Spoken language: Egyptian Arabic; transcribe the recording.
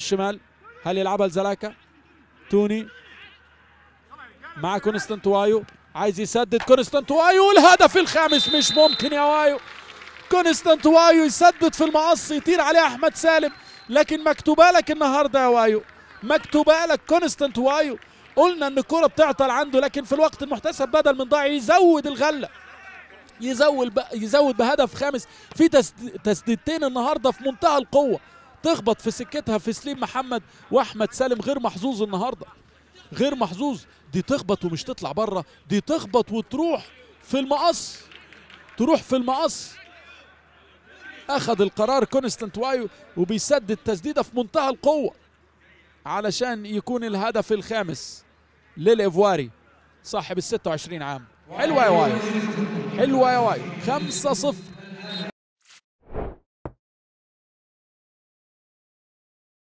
الشمال هل يلعبها لزلاكا توني مع كونستانت وايو عايز يسدد كونستانت وايو الهدف الخامس مش ممكن يا وايو كونستانت وايو يسدد في المقص يطير عليه احمد سالم لكن مكتوبه لك النهارده يا وايو مكتوبه لك كونستانت وايو قلنا ان الكره بتعطل عنده لكن في الوقت المحتسب بدل من ضايع يزود الغله يزود ب... يزود بهدف خامس في تسد... تسديدتين النهارده في منتهى القوه تخبط في سكتها في سليم محمد واحمد سالم غير محظوظ النهارده غير محظوظ دي تخبط ومش تطلع بره دي تخبط وتروح في المقص تروح في المقص اخذ القرار كونستانت وايو وبيسدد تسديده في منتهى القوه علشان يكون الهدف الخامس للايفواري صاحب ال 26 عام حلوه يا وايو حلوه يا وايو 5 0